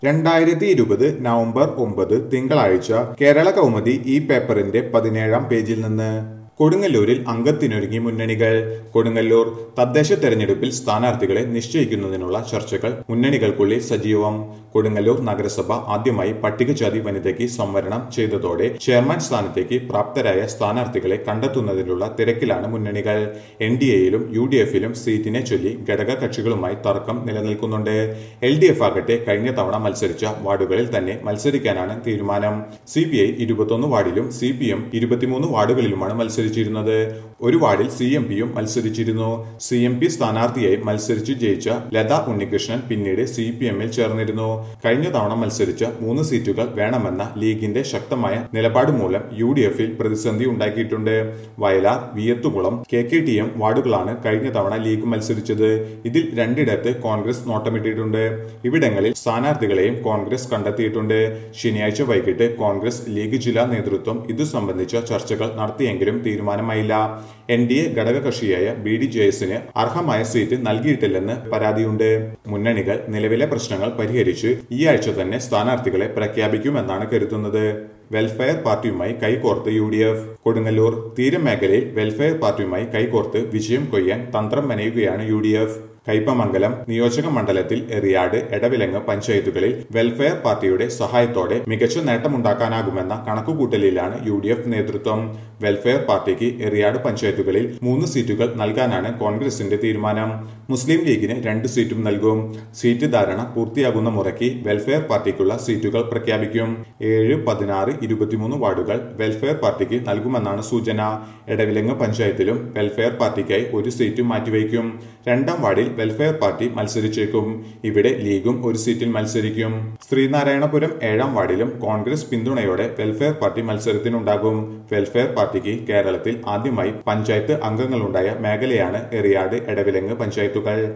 രണ്ടായിരത്തി ഇരുപത് നവംബർ ഒമ്പത് തിങ്കളാഴ്ച കേരള കൗമുദി ഈ പേപ്പറിന്റെ പതിനേഴാം പേജിൽ നിന്ന് കൊടുങ്ങല്ലൂരിൽ അംഗത്തിനൊരുങ്ങി മുന്നണികൾ കൊടുങ്ങല്ലൂർ തദ്ദേശ തെരഞ്ഞെടുപ്പിൽ സ്ഥാനാർത്ഥികളെ നിശ്ചയിക്കുന്നതിനുള്ള ചർച്ചകൾ മുന്നണികൾക്കുള്ളിൽ സജീവം കൊടുങ്ങല്ലൂർ നഗരസഭ ആദ്യമായി പട്ടികജാതി വനിതയ്ക്ക് സംവരണം ചെയ്തതോടെ ചെയർമാൻ സ്ഥാനത്തേക്ക് പ്രാപ്തരായ സ്ഥാനാർത്ഥികളെ കണ്ടെത്തുന്നതിനുള്ള തിരക്കിലാണ് മുന്നണികൾ എൻ ഡി എയിലും യു ഡി എഫിലും സീറ്റിനെ ചൊല്ലി ഘടക കക്ഷികളുമായി തർക്കം നിലനിൽക്കുന്നുണ്ട് എൽ ഡി എഫ് ആകട്ടെ കഴിഞ്ഞ തവണ മത്സരിച്ച വാർഡുകളിൽ തന്നെ മത്സരിക്കാനാണ് തീരുമാനം സി പി ഐ ഇരുപത്തൊന്ന് വാർഡിലും സി പി എം ഇരുപത്തിമൂന്ന് വാർഡുകളിലുമാണ് മത്സരിച്ചിരുന്നത് ഒരു വാർഡിൽ സി എം പിയും മത്സരിച്ചിരുന്നു സി എം പി സ്ഥാനാർത്ഥിയായി മത്സരിച്ചു ജയിച്ച ലത ഉണ്ണികൃഷ്ണൻ പിന്നീട് സി പി എമ്മിൽ ചേർന്നിരുന്നു കഴിഞ്ഞ തവണ മത്സരിച്ച മൂന്ന് സീറ്റുകൾ വേണമെന്ന ലീഗിന്റെ ശക്തമായ നിലപാട് മൂലം യു ഡി എഫിൽ പ്രതിസന്ധി ഉണ്ടാക്കിയിട്ടുണ്ട് Vayalar Viyathukulam K K T M വാർഡുകളാണ് കഴിഞ്ഞ തവണ ലീഗ് മത്സരിച്ചത് ഇതിൽ രണ്ടിടത്ത് കോൺഗ്രസ് നോട്ടമിട്ടിട്ടുണ്ട് ഇവിടങ്ങളിൽ സ്ഥാനാർത്ഥികളെയും കോൺഗ്രസ് കണ്ടെത്തിയിട്ടുണ്ട് ശനിയാഴ്ച വൈകിട്ട് കോൺഗ്രസ് ലീഗ് ജില്ലാ നേതൃത്വം ഇതു സംബന്ധിച്ച ചർച്ചകൾ നടത്തിയെങ്കിലും തീരുമാനമായില്ല എൻ ഡി എ ഘടകകക്ഷിയായ ബി ഡി ജെ എസിന് അർഹമായ സീറ്റ് നൽകിയിട്ടില്ലെന്ന് പരാതിയുണ്ട് മുന്നണികൾ നിലവിലെ പ്രശ്നങ്ങൾ പരിഹരിച്ച് ഈ ആഴ്ച തന്നെ സ്ഥാനാർത്ഥികളെ പ്രഖ്യാപിക്കുമെന്നാണ് കരുതുന്നത് വെൽഫെയർ പാർട്ടിയുമായി കൈകോർത്ത് യു ഡി എഫ് കൊടുങ്ങല്ലൂർ തീരമേഖലയിൽ വെൽഫെയർ പാർട്ടിയുമായി കൈകോർത്ത് വിജയം കൊയ്യാൻ തന്ത്രം മെനയുകയാണ് യു ഡി എഫ് കൈപ്പമംഗലം നിയോജക മണ്ഡലത്തിൽ എറിയാട് എടവിലങ്ങ് പഞ്ചായത്തുകളിൽ വെൽഫെയർ പാർട്ടിയുടെ സഹായത്തോടെ മികച്ച നേട്ടമുണ്ടാക്കാനാകുമെന്ന കണക്കുകൂട്ടലിലാണ് യു ഡി എഫ് നേതൃത്വം വെൽഫെയർ പാർട്ടിക്ക് എറിയാട് പഞ്ചായത്തുകളിൽ മൂന്ന് സീറ്റുകൾ നൽകാനാണ് കോൺഗ്രസിന്റെ തീരുമാനം മുസ്ലിം ലീഗിന് രണ്ട് സീറ്റും നൽകും സീറ്റ് ധാരണ പൂർത്തിയാകുന്ന മുറയ്ക്ക് വെൽഫെയർ പാർട്ടിക്കുള്ള സീറ്റുകൾ പ്രഖ്യാപിക്കും ഏഴ് പതിനാറ് ഇരുപത്തിമൂന്ന് വാർഡുകൾ വെൽഫെയർ പാർട്ടിക്ക് നൽകുമെന്നാണ് സൂചന എടവിലങ്ങ് പഞ്ചായത്തിലും വെൽഫെയർ പാർട്ടിക്കായി ഒരു സീറ്റ് മാറ്റിവയ്ക്കും രണ്ടാം വാർഡിൽ വെൽഫെയർ പാർട്ടി മത്സരിച്ചേക്കും ഇവിടെ ലീഗും ഒരു സീറ്റിൽ മത്സരിക്കും ശ്രീനാരായണപുരം ഏഴാം വാർഡിലും കോൺഗ്രസ് പിന്തുണയോടെ വെൽഫെയർ പാർട്ടി മത്സരത്തിനുണ്ടാകും വെൽഫെയർ പാർട്ടിക്ക് കേരളത്തിൽ ആദ്യമായി പഞ്ചായത്ത് അംഗങ്ങളുണ്ടായ മേഖലയാണ് എറിയാട് എടവിലങ്ങ് പഞ്ചായത്തുകൾ